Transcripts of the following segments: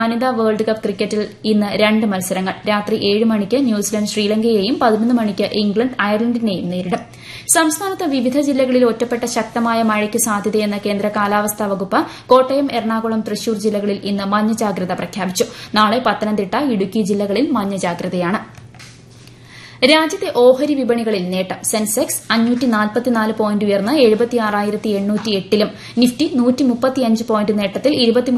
വനിതാ world cup ക്രിക്കറ്റിൽ ഇന്ന് രണ്ട് മത്സരങ്ങൾ രാത്രി ഏഴ് മണിക്ക് ന്യൂസിലന്റ് ശ്രീലങ്കയെയും പതിനൊന്ന് മണിക്ക് ഇംഗ്ലണ്ട് അയർലൻഡിനെയും നേരിടും സംസ്ഥാനത്ത് വിവിധ ജില്ലകളിൽ ഒറ്റപ്പെട്ട ശക്തമായ മഴയ്ക്ക് സാധ്യതയെന്ന് കേന്ദ്ര കാലാവസ്ഥാ വകുപ്പ് കോട്ടയം എറണാകുളം തൃശൂർ ജില്ലകളിൽ ഇന്ന് മഞ്ഞ ജാഗ്രത പ്രഖ്യാപിച്ചു നാളെ പത്തനംതിട്ട ഇടുക്കി ജില്ലകളിൽ മഞ്ഞ ജാഗ്രതയാണ് രാജ്യത്തെ ഓഹരി വിപണികളിൽ നേട്ടം സെൻസെക്സ് പോയിന്റ് ഉയർന്ന് ലും നിഫ്റ്റി പോയിന്റ് നേട്ടത്തിൽ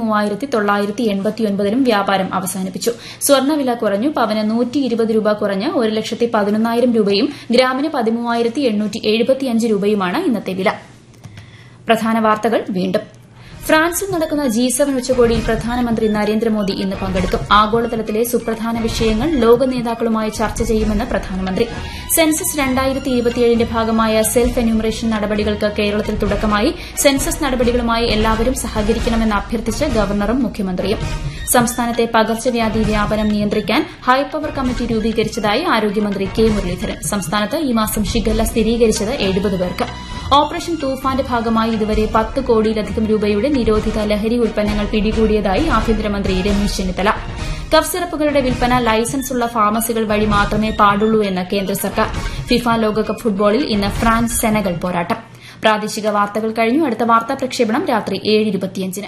ലും വ്യാപാരം അവസാനിപ്പിച്ചു സ്വർണ്ണവില കുറഞ്ഞു പവന് രൂപ കുറഞ്ഞ് ഒരു ലക്ഷത്തി പതിനൊന്നായിരം രൂപയും ഗ്രാമിന് പതിമൂവായിരത്തി എണ്ണൂറ്റി എഴുപത്തിയഞ്ച് രൂപയുമാണ് ഇന്നത്തെ വില പ്രധാന വാർത്തകൾ വീണ്ടും ഫ്രാൻസിൽ നടക്കുന്ന ജി സെവൻ ഉച്ചകോടിയിൽ പ്രധാനമന്ത്രി നരേന്ദ്രമോദി ഇന്ന് പങ്കെടുക്കും ആഗോളതലത്തിലെ സുപ്രധാന വിഷയങ്ങൾ ലോക നേതാക്കളുമായി ചർച്ച ചെയ്യുമെന്ന് പ്രധാനമന്ത്രി സെൻസസ് ന്റെ ഭാഗമായ സെൽഫ് എന്യൂമറേഷൻ നടപടികൾക്ക് കേരളത്തിൽ തുടക്കമായി സെൻസസ് നടപടികളുമായി എല്ലാവരും സഹകരിക്കണമെന്ന് അഭ്യർത്ഥിച്ച് ഗവർണറും മുഖ്യമന്ത്രിയും സംസ്ഥാനത്തെ പകർച്ചവ്യാധി വ്യാപനം നിയന്ത്രിക്കാൻ ഹൈപ്പവർ കമ്മിറ്റി രൂപീകരിച്ചതായി ആരോഗ്യമന്ത്രി കെ മുരളീധരൻ സംസ്ഥാനത്ത് ഈ മാസം ഷിഗല്ല സ്ഥിരീകരിച്ചത് എഴുപത് പേർക്ക് ഓപ്പറേഷൻ തൂഫാന്റെ ഭാഗമായി ഇതുവരെ പത്ത് കോടിയിലധികം രൂപയുടെ നിരോധിത ലഹരി ഉൽപ്പന്നങ്ങൾ പിടികൂടിയതായി ആഭ്യന്തരമന്ത്രി രമേശ് ചെന്നിത്തല കഫ് സിറപ്പുകളുടെ വിൽപ്പന ലൈസൻസ് ഉള്ള ഫാർമസികൾ വഴി മാത്രമേ പാടുള്ളൂ എന്ന് കേന്ദ്ര സർക്കാർ ഫിഫ ലോകകപ്പ് ഫുട്ബോളിൽ ഇന്ന് ഫ്രാൻസ് സെനഗൽ പോരാട്ടം പ്രാദേശിക വാർത്തകൾ കഴിഞ്ഞു അടുത്ത വാർത്താ പ്രക്ഷേപണം രാത്രി ഏഴ് ഇരുപത്തിയഞ്ചിന്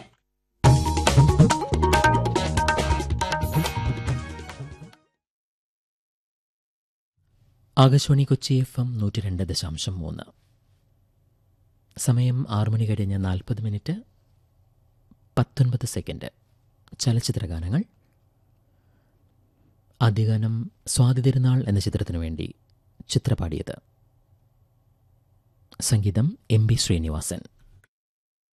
ആകാശവാണി കൊച്ചി എഫ് എം നൂറ്റി രണ്ട് ദശാംശം മൂന്ന് സമയം ആറു മണി കഴിഞ്ഞ് നാൽപ്പത് മിനിറ്റ് പത്തൊൻപത് സെക്കൻഡ് ചലച്ചിത്രഗാനങ്ങൾ ആദ്യഗാനം സ്വാതി തിരുനാൾ എന്ന ചിത്രത്തിനു വേണ്ടി ചിത്രപാടിയത് സംഗീതം എം ബി ശ്രീനിവാസൻ